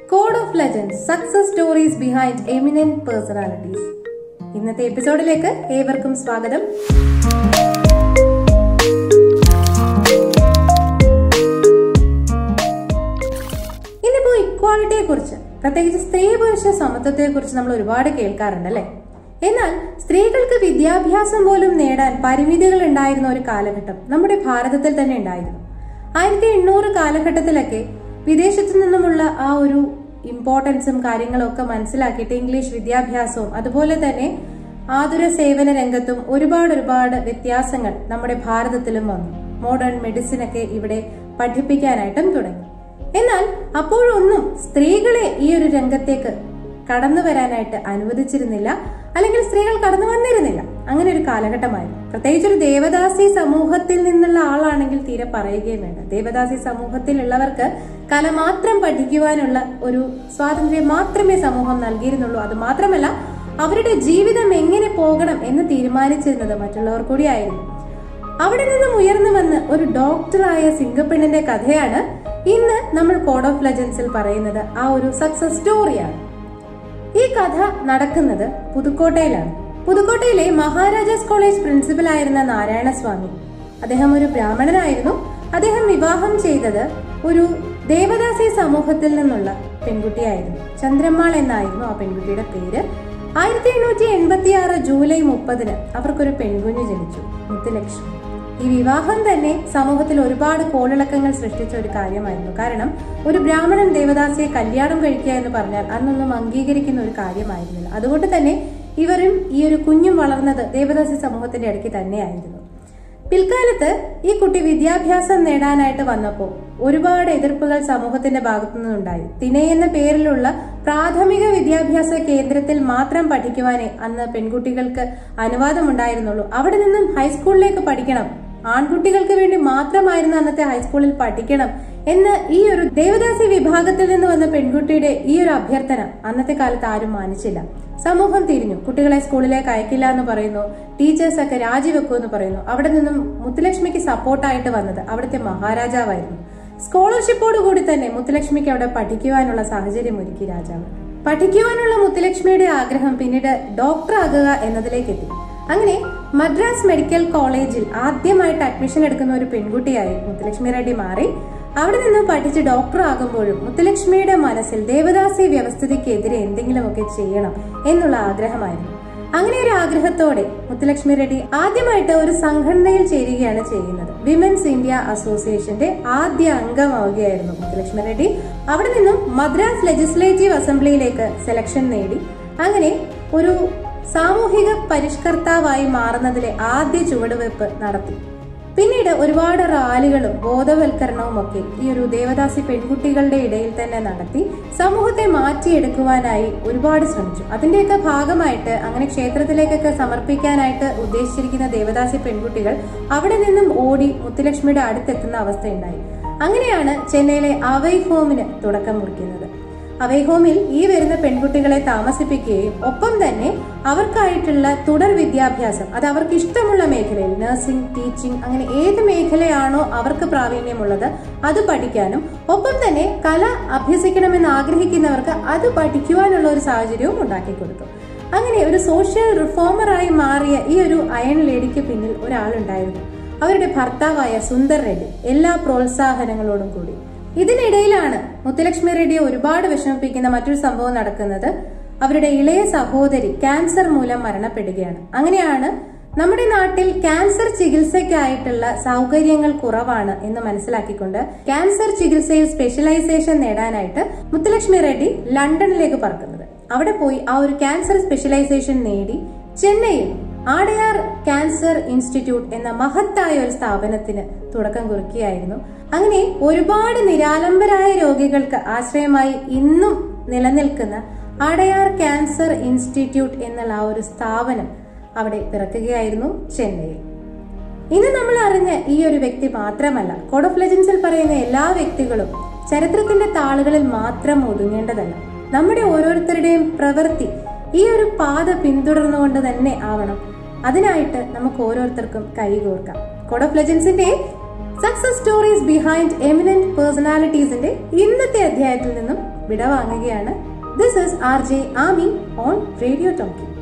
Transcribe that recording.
code of legend success stories behind eminent personalities ഇന്നത്തെ എപ്പിസോഡിലേക്ക് ഏവർക്കും സ്വാഗതം ഇന്നിപ്പോ ഇക്വാളിറ്റിയെ കുറിച്ച് പ്രത്യേകിച്ച് സ്ത്രീ പുരുഷ സമത്വത്തെ കുറിച്ച് നമ്മൾ ഒരുപാട് കേൾക്കാറുണ്ട് അല്ലെ എന്നാൽ സ്ത്രീകൾക്ക് വിദ്യാഭ്യാസം പോലും നേടാൻ പരിമിതികൾ ഉണ്ടായിരുന്ന ഒരു കാലഘട്ടം നമ്മുടെ ഭാരതത്തിൽ തന്നെ ഉണ്ടായിരുന്നു ആയിരത്തി എണ്ണൂറ് കാലഘട്ടത്തിലൊക്കെ വിദേശത്തു നിന്നുമുള്ള ആ ഒരു ഇമ്പോർട്ടൻസും കാര്യങ്ങളും ഒക്കെ മനസ്സിലാക്കിയിട്ട് ഇംഗ്ലീഷ് വിദ്യാഭ്യാസവും അതുപോലെ തന്നെ ആതുര സേവന രംഗത്തും ഒരുപാട് ഒരുപാട് വ്യത്യാസങ്ങൾ നമ്മുടെ ഭാരതത്തിലും വന്നു മോഡേൺ മെഡിസിൻ ഒക്കെ ഇവിടെ പഠിപ്പിക്കാനായിട്ടും തുടങ്ങി എന്നാൽ അപ്പോഴൊന്നും സ്ത്രീകളെ ഈ ഒരു രംഗത്തേക്ക് കടന്നു വരാനായിട്ട് അനുവദിച്ചിരുന്നില്ല അല്ലെങ്കിൽ സ്ത്രീകൾ കടന്നു വന്നിരുന്നില്ല അങ്ങനെ ഒരു കാലഘട്ടമായിരുന്നു പ്രത്യേകിച്ച് ഒരു ദേവദാസി സമൂഹത്തിൽ നിന്നുള്ള ആളാണെങ്കിൽ തീരെ പറയുകയും വേണ്ട ദേവദാസി സമൂഹത്തിലുള്ളവർക്ക് കല മാത്രം പഠിക്കുവാനുള്ള ഒരു സ്വാതന്ത്ര്യം മാത്രമേ സമൂഹം നൽകിയിരുന്നുള്ളൂ അത് മാത്രമല്ല അവരുടെ ജീവിതം എങ്ങനെ പോകണം എന്ന് തീരുമാനിച്ചിരുന്നത് മറ്റുള്ളവർ കൂടിയായിരുന്നു അവിടെ നിന്നും ഉയർന്നു വന്ന് ഒരു ഡോക്ടറായ സിംഗപ്പെണ്ണിന്റെ കഥയാണ് ഇന്ന് നമ്മൾ കോഡ് ഓഫ് ലെജൻസിൽ പറയുന്നത് ആ ഒരു സക്സസ് സ്റ്റോറിയാണ് ഈ കഥ നടക്കുന്നത് പുതുക്കോട്ടയിലാണ് പുതുക്കോട്ടയിലെ മഹാരാജാസ് കോളേജ് പ്രിൻസിപ്പൽ ആയിരുന്ന നാരായണസ്വാമി അദ്ദേഹം ഒരു ബ്രാഹ്മണനായിരുന്നു അദ്ദേഹം വിവാഹം ചെയ്തത് ഒരു ദേവദാസി സമൂഹത്തിൽ നിന്നുള്ള പെൺകുട്ടിയായിരുന്നു ചന്ദ്രമ്മാൾ എന്നായിരുന്നു ആ പെൺകുട്ടിയുടെ പേര് ആയിരത്തി എണ്ണൂറ്റി എൺപത്തി ആറ് ജൂലൈ മുപ്പതിന് അവർക്കൊരു പെൺകുഞ്ഞ് ജനിച്ചു മുത്തുലക്ഷ്മി ഈ വിവാഹം തന്നെ സമൂഹത്തിൽ ഒരുപാട് കോളിളക്കങ്ങൾ സൃഷ്ടിച്ച ഒരു കാര്യമായിരുന്നു കാരണം ഒരു ബ്രാഹ്മണൻ ദേവദാസിയെ കല്യാണം കഴിക്കുക എന്ന് പറഞ്ഞാൽ അന്നൊന്നും അംഗീകരിക്കുന്ന ഒരു കാര്യമായിരുന്നില്ല അതുകൊണ്ട് തന്നെ ഇവരും ഈ ഒരു കുഞ്ഞും വളർന്നത് ദേവദാസി സമൂഹത്തിന്റെ ഇടയ്ക്ക് തന്നെയായിരുന്നു പിൽക്കാലത്ത് ഈ കുട്ടി വിദ്യാഭ്യാസം നേടാനായിട്ട് വന്നപ്പോൾ ഒരുപാട് എതിർപ്പുകൾ സമൂഹത്തിന്റെ ഭാഗത്തു നിന്നുണ്ടായി തിനെ എന്ന പേരിലുള്ള പ്രാഥമിക വിദ്യാഭ്യാസ കേന്ദ്രത്തിൽ മാത്രം പഠിക്കുവാനേ അന്ന് പെൺകുട്ടികൾക്ക് അനുവാദമുണ്ടായിരുന്നുള്ളൂ അവിടെ നിന്നും ഹൈസ്കൂളിലേക്ക് പഠിക്കണം ആൺകുട്ടികൾക്ക് വേണ്ടി മാത്രമായിരുന്നു അന്നത്തെ ഹൈസ്കൂളിൽ പഠിക്കണം എന്ന് ഈ ഒരു ദേവദാസി വിഭാഗത്തിൽ നിന്ന് വന്ന പെൺകുട്ടിയുടെ ഈ ഒരു അഭ്യർത്ഥന അന്നത്തെ കാലത്ത് ആരും മാനിച്ചില്ല സമൂഹം തിരിഞ്ഞു കുട്ടികളെ സ്കൂളിലേക്ക് അയക്കില്ല എന്ന് പറയുന്നു ടീച്ചേഴ്സ് ഒക്കെ രാജിവെക്കൂ എന്ന് പറയുന്നു അവിടെ നിന്നും മുത്തുലക്ഷ്മിക്ക് സപ്പോർട്ടായിട്ട് വന്നത് അവിടുത്തെ മഹാരാജാവായിരുന്നു സ്കോളർഷിപ്പോട് കൂടി തന്നെ മുത്തുലക്ഷ്മിക്ക് അവിടെ പഠിക്കുവാനുള്ള സാഹചര്യം ഒരുക്കി രാജാവ് പഠിക്കുവാനുള്ള മുത്തുലക്ഷ്മിയുടെ ആഗ്രഹം പിന്നീട് ഡോക്ടർ ആകുക എന്നതിലേക്ക് എത്തി അങ്ങനെ മദ്രാസ് മെഡിക്കൽ കോളേജിൽ ആദ്യമായിട്ട് അഡ്മിഷൻ എടുക്കുന്ന ഒരു പെൺകുട്ടിയായി മുത്തുലക്ഷ്മി റെഡ്ഡി മാറി അവിടെ നിന്ന് പഠിച്ച് ഡോക്ടർ ആകുമ്പോഴും മുത്തുലക്ഷ്മിയുടെ മനസ്സിൽ ദേവദാസി വ്യവസ്ഥിതിക്കെതിരെ എന്തെങ്കിലുമൊക്കെ ചെയ്യണം എന്നുള്ള ആഗ്രഹമായിരുന്നു അങ്ങനെ ഒരു ആഗ്രഹത്തോടെ മുത്തുലക്ഷ്മി റെഡ്ഡി ആദ്യമായിട്ട് ഒരു സംഘടനയിൽ ചേരുകയാണ് ചെയ്യുന്നത് വിമൻസ് ഇന്ത്യ അസോസിയേഷന്റെ ആദ്യ അംഗമാവുകയായിരുന്നു മുത്തുലക്ഷ്മി റെഡ്ഡി അവിടെ നിന്നും മദ്രാസ് ലെജിസ്ലേറ്റീവ് അസംബ്ലിയിലേക്ക് സെലക്ഷൻ നേടി അങ്ങനെ ഒരു സാമൂഹിക പരിഷ്കർത്താവായി മാറുന്നതിലെ ആദ്യ ചുവടുവെപ്പ് നടത്തി പിന്നീട് ഒരുപാട് റാലികളും ബോധവൽക്കരണവും ഒക്കെ ഈ ഒരു ദേവദാസി പെൺകുട്ടികളുടെ ഇടയിൽ തന്നെ നടത്തി സമൂഹത്തെ മാറ്റിയെടുക്കുവാനായി ഒരുപാട് ശ്രമിച്ചു അതിന്റെയൊക്കെ ഭാഗമായിട്ട് അങ്ങനെ ക്ഷേത്രത്തിലേക്കൊക്കെ സമർപ്പിക്കാനായിട്ട് ഉദ്ദേശിച്ചിരിക്കുന്ന ദേവദാസി പെൺകുട്ടികൾ അവിടെ നിന്നും ഓടി മുത്തുലക്ഷ്മിയുടെ അടുത്തെത്തുന്ന അവസ്ഥയുണ്ടായി അങ്ങനെയാണ് ചെന്നൈയിലെ അവൈ ഹോമിന് തുടക്കം കുറിക്കുന്നത് അവൈ ഹോമിൽ ഈ വരുന്ന പെൺകുട്ടികളെ താമസിപ്പിക്കുകയും ഒപ്പം തന്നെ അവർക്കായിട്ടുള്ള തുടർ വിദ്യാഭ്യാസം അത് അവർക്ക് ഇഷ്ടമുള്ള മേഖലയിൽ നഴ്സിംഗ് ടീച്ചിങ് അങ്ങനെ ഏത് മേഖലയാണോ അവർക്ക് പ്രാവീണ്യമുള്ളത് അത് പഠിക്കാനും ഒപ്പം തന്നെ കല അഭ്യസിക്കണമെന്ന് ആഗ്രഹിക്കുന്നവർക്ക് അത് പഠിക്കുവാനുള്ള ഒരു സാഹചര്യവും ഉണ്ടാക്കി കൊടുത്തു അങ്ങനെ ഒരു സോഷ്യൽ റിഫോമറായി മാറിയ ഈ ഒരു അയൺ ലേഡിക്ക് പിന്നിൽ ഒരാളുണ്ടായിരുന്നു അവരുടെ ഭർത്താവായ സുന്ദർ റെഡ്ഡി എല്ലാ പ്രോത്സാഹനങ്ങളോടും കൂടി ഇതിനിടയിലാണ് മുത്തുലക്ഷ്മി റെഡ്ഡിയെ ഒരുപാട് വിഷമിപ്പിക്കുന്ന മറ്റൊരു സംഭവം നടക്കുന്നത് അവരുടെ ഇളയ സഹോദരി ക്യാൻസർ മൂലം മരണപ്പെടുകയാണ് അങ്ങനെയാണ് നമ്മുടെ നാട്ടിൽ ക്യാൻസർ ചികിത്സയ്ക്കായിട്ടുള്ള സൗകര്യങ്ങൾ കുറവാണ് എന്ന് മനസ്സിലാക്കിക്കൊണ്ട് ക്യാൻസർ ചികിത്സയിൽ സ്പെഷ്യലൈസേഷൻ നേടാനായിട്ട് മുത്തുലക്ഷ്മി റെഡ്ഡി ലണ്ടനിലേക്ക് പറക്കുന്നത് അവിടെ പോയി ആ ഒരു ക്യാൻസർ സ്പെഷ്യലൈസേഷൻ നേടി ചെന്നൈയിൽ ആടയാർ ക്യാൻസർ ഇൻസ്റ്റിറ്റ്യൂട്ട് എന്ന മഹത്തായ ഒരു സ്ഥാപനത്തിന് തുടക്കം കുറിക്കുകയായിരുന്നു അങ്ങനെ ഒരുപാട് നിരാലംബരായ രോഗികൾക്ക് ആശ്രയമായി ഇന്നും നിലനിൽക്കുന്ന ആടയാർ ക്യാൻസർ ഇൻസ്റ്റിറ്റ്യൂട്ട് എന്നുള്ള ആ ഒരു സ്ഥാപനം അവിടെ പിറക്കുകയായിരുന്നു ചെന്നൈയിൽ ഇന്ന് നമ്മൾ അറിഞ്ഞ ഈ ഒരു വ്യക്തി മാത്രമല്ല കോഡ് ഓഫ് ലെജൻസിൽ പറയുന്ന എല്ലാ വ്യക്തികളും ചരിത്രത്തിന്റെ താളുകളിൽ മാത്രം ഒതുങ്ങേണ്ടതല്ല നമ്മുടെ ഓരോരുത്തരുടെയും പ്രവൃത്തി ഈ ഒരു പാത പിന്തുടർന്നുകൊണ്ട് തന്നെ ആവണം അതിനായിട്ട് നമുക്ക് ഓരോരുത്തർക്കും കൈകോർക്കാം കോഡ് ഓഫ് ലെജൻസിന്റെ സക്സസ് സ്റ്റോറീസ് ബിഹൈൻഡ് എമിനന്റ് പേഴ്സണാലിറ്റീസിന്റെ ഇന്നത്തെ അധ്യായത്തിൽ നിന്നും വിടവാങ്ങുകയാണ് this is R J Aami on radio talkie